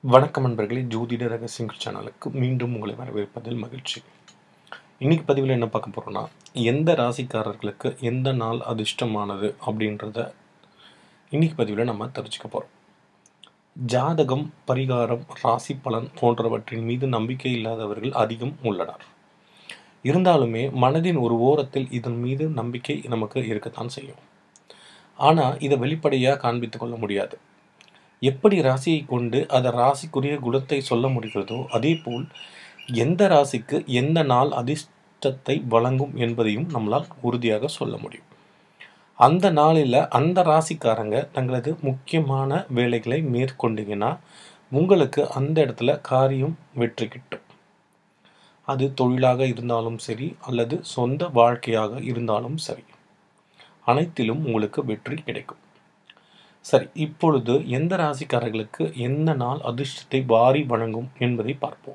வணக்கம் நண்பர்களே ஜோதிட ரகசியங்கள் சேனலுக்கு மீண்டும் உங்களை வரவேற்பதில் மகிழ்ச்சி இன்னைக்கு பதிவில் என்ன பார்க்க போகிறோம்னா எந்த ராசிக்காரர்களுக்கு எந்த நாள் அதிர்ஷ்டமானது அப்படின்றத இன்னைக்கு பதிவில் நம்ம தெரிஞ்சுக்க போகிறோம் ஜாதகம் பரிகாரம் ராசி பலன் போன்றவற்றின் மீது நம்பிக்கை இல்லாதவர்கள் அதிகம் உள்ளனர் இருந்தாலுமே மனதின் ஒரு ஓரத்தில் இதன் மீது நம்பிக்கை நமக்கு இருக்கத்தான் செய்யும் ஆனால் இதை வெளிப்படையாக காண்பித்துக் கொள்ள முடியாது எப்படி ராசியை கொண்டு அதை ராசிக்குரிய குணத்தை சொல்ல முடிகிறதோ அதே போல் எந்த ராசிக்கு எந்த நாள் அதிர்ஷ்டத்தை வழங்கும் என்பதையும் நம்மளால் உறுதியாக சொல்ல முடியும் அந்த நாளில் அந்த ராசிக்காரங்க தங்களது முக்கியமான வேலைகளை மேற்கொண்டீங்கன்னா உங்களுக்கு அந்த இடத்துல காரியம் வெற்றி கிட்டும் அது தொழிலாக இருந்தாலும் சரி அல்லது சொந்த வாழ்க்கையாக இருந்தாலும் சரி அனைத்திலும் உங்களுக்கு வெற்றி கிடைக்கும் சரி இப்பொழுது எந்த ராசிக்காரர்களுக்கு எந்த நாள் அதிர்ஷ்டத்தை வாரி வழங்கும் என்பதை பார்ப்போம்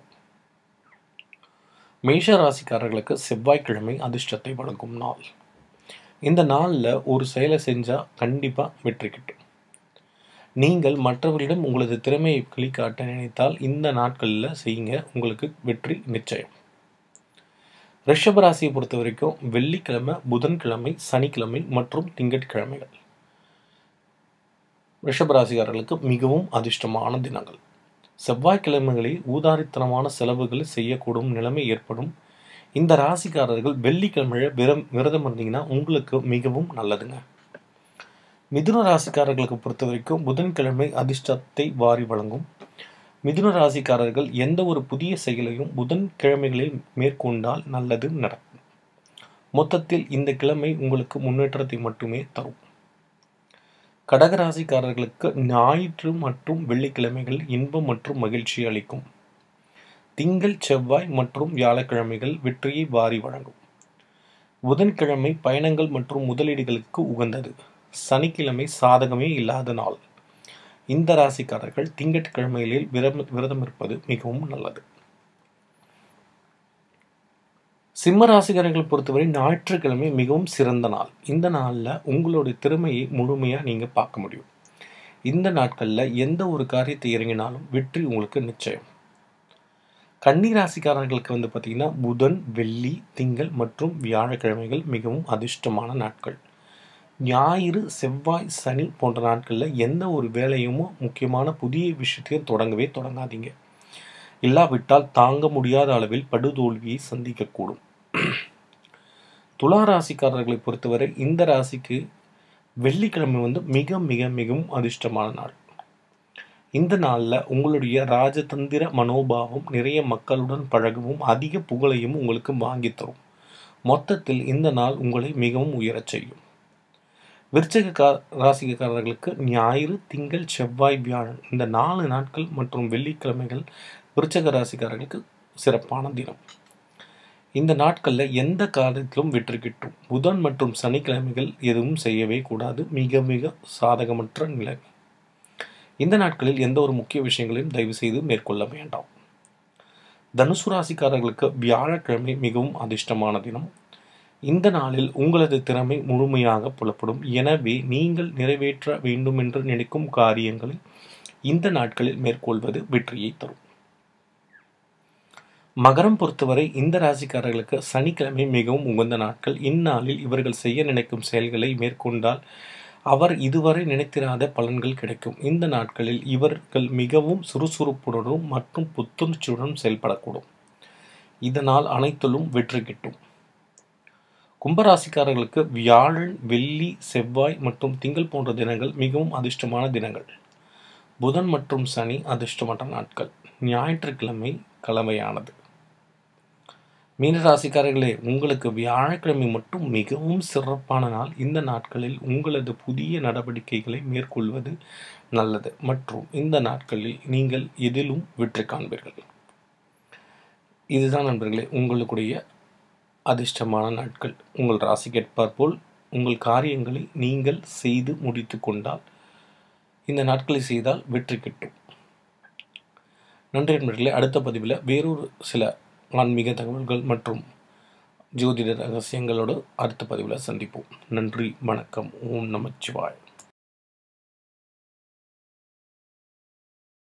மேஷ ராசிக்காரர்களுக்கு செவ்வாய்க்கிழமை அதிர்ஷ்டத்தை வழங்கும் நாள் இந்த நாளில் ஒரு செயலை செஞ்சால் கண்டிப்பாக வெற்றி கிட்டும் நீங்கள் மற்றவர்களிடம் உங்களது திறமையை வெளிக்காட்ட நினைத்தால் இந்த நாட்களில் செய்யுங்க உங்களுக்கு வெற்றி நிச்சயம் ரிஷப ராசியை பொறுத்த வரைக்கும் வெள்ளிக்கிழமை புதன்கிழமை சனிக்கிழமை மற்றும் திங்கட்கிழமைகள் ரிஷபராசிக்காரர்களுக்கு மிகவும் அதிர்ஷ்டமான தினங்கள் செவ்வாய்க்கிழமைகளில் ஊதாரித்தனமான செலவுகள் செய்யக்கூடும் நிலைமை ஏற்படும் இந்த ராசிக்காரர்கள் வெள்ளிக்கிழமை விரம் விரதம் இருந்தீங்கன்னா உங்களுக்கு மிகவும் நல்லதுங்க மிதுன ராசிக்காரர்களுக்கு பொறுத்த வரைக்கும் புதன்கிழமை அதிர்ஷ்டத்தை வாரி வழங்கும் மிதுன ராசிக்காரர்கள் எந்த ஒரு புதிய செயலையும் புதன்கிழமைகளில் மேற்கொண்டால் நல்லது நடக்கும் மொத்தத்தில் இந்த கிழமை உங்களுக்கு முன்னேற்றத்தை மட்டுமே தரும் கடகராசிக்காரர்களுக்கு ஞாயிற்று மற்றும் வெள்ளிக்கிழமைகள் இன்பம் மற்றும் மகிழ்ச்சி அளிக்கும் திங்கள் செவ்வாய் மற்றும் வியாழக்கிழமைகள் வெற்றியை வாரி வழங்கும் புதன்கிழமை பயணங்கள் மற்றும் முதலீடுகளுக்கு உகந்தது சனிக்கிழமை சாதகமே இல்லாத நாள் இந்த ராசிக்காரர்கள் திங்கட்கிழமைகளில் விரம் விரதம் இருப்பது மிகவும் நல்லது சிம்ம ராசிக்காரர்கள் பொறுத்தவரை ஞாயிற்றுக்கிழமை மிகவும் சிறந்த நாள் இந்த நாளில் உங்களுடைய திறமையை முழுமையாக நீங்கள் பார்க்க முடியும் இந்த நாட்களில் எந்த ஒரு காரியத்தை இறங்கினாலும் வெற்றி உங்களுக்கு நிச்சயம் கன்னி ராசிக்காரர்களுக்கு வந்து பார்த்திங்கன்னா புதன் வெள்ளி திங்கள் மற்றும் வியாழக்கிழமைகள் மிகவும் அதிர்ஷ்டமான நாட்கள் ஞாயிறு செவ்வாய் சனி போன்ற நாட்களில் எந்த ஒரு வேலையும் முக்கியமான புதிய விஷயத்தையும் தொடங்கவே தொடங்காதீங்க இல்லாவிட்டால் தாங்க முடியாத அளவில் படுதோல்வியை சந்திக்கக்கூடும் துலா ராசிக்காரர்களை பொறுத்தவரை இந்த ராசிக்கு வெள்ளிக்கிழமை வந்து மிக மிக மிகவும் அதிர்ஷ்டமான நாள் இந்த நாளில் உங்களுடைய ராஜதந்திர மனோபாவம் நிறைய மக்களுடன் பழகவும் அதிக புகழையும் உங்களுக்கு வாங்கி தரும் மொத்தத்தில் இந்த நாள் உங்களை மிகவும் உயரச் செய்யும் விருச்சக கா ராசிக்காரர்களுக்கு ஞாயிறு திங்கள் செவ்வாய் வியாழன் இந்த நாலு நாட்கள் மற்றும் வெள்ளிக்கிழமைகள் விருச்சக ராசிக்காரர்களுக்கு சிறப்பான தினம் இந்த நாட்களில் எந்த காரியத்திலும் வெற்றி கிட்டும் புதன் மற்றும் சனிக்கிழமைகள் எதுவும் செய்யவே கூடாது மிக மிக சாதகமற்ற நிலைமை இந்த நாட்களில் எந்த ஒரு முக்கிய விஷயங்களையும் தயவு செய்து மேற்கொள்ள வேண்டாம் தனுசு ராசிக்காரர்களுக்கு வியாழக்கிழமை மிகவும் அதிர்ஷ்டமான தினம் இந்த நாளில் உங்களது திறமை முழுமையாக புலப்படும் எனவே நீங்கள் நிறைவேற்ற வேண்டும் என்று நினைக்கும் காரியங்களை இந்த நாட்களில் மேற்கொள்வது வெற்றியை தரும் மகரம் பொறுத்தவரை இந்த ராசிக்காரர்களுக்கு சனிக்கிழமை மிகவும் உகந்த நாட்கள் இந்நாளில் இவர்கள் செய்ய நினைக்கும் செயல்களை மேற்கொண்டால் அவர் இதுவரை நினைத்திராத பலன்கள் கிடைக்கும் இந்த நாட்களில் இவர்கள் மிகவும் சுறுசுறுப்புடனும் மற்றும் புத்துணர்ச்சியுடன் செயல்படக்கூடும் இதனால் அனைத்திலும் வெற்றி கிட்டும் கும்பராசிக்காரர்களுக்கு வியாழன் வெள்ளி செவ்வாய் மற்றும் திங்கள் போன்ற தினங்கள் மிகவும் அதிர்ஷ்டமான தினங்கள் புதன் மற்றும் சனி அதிர்ஷ்டமற்ற நாட்கள் ஞாயிற்றுக்கிழமை கலவையானது மீனராசிக்காரர்களே உங்களுக்கு வியாழக்கிழமை மட்டும் மிகவும் சிறப்பான நாள் இந்த நாட்களில் உங்களது புதிய நடவடிக்கைகளை மேற்கொள்வது நல்லது மற்றும் இந்த நாட்களில் நீங்கள் எதிலும் வெற்றி காண்பீர்கள் இதுதான் நண்பர்களே உங்களுடைய அதிர்ஷ்டமான நாட்கள் உங்கள் ராசி கேட்பார் போல் உங்கள் காரியங்களை நீங்கள் செய்து முடித்து கொண்டால் இந்த நாட்களை செய்தால் வெற்றி கிட்டும் நன்றி நண்பர்களே அடுத்த பதிவில் வேறொரு சில ஆன்மீக தகவல்கள் மற்றும் ஜோதிட ரகசியங்களோடு அடுத்த பதிவில் சந்திப்போம் நன்றி வணக்கம் ஓம் நமச்சிவாய்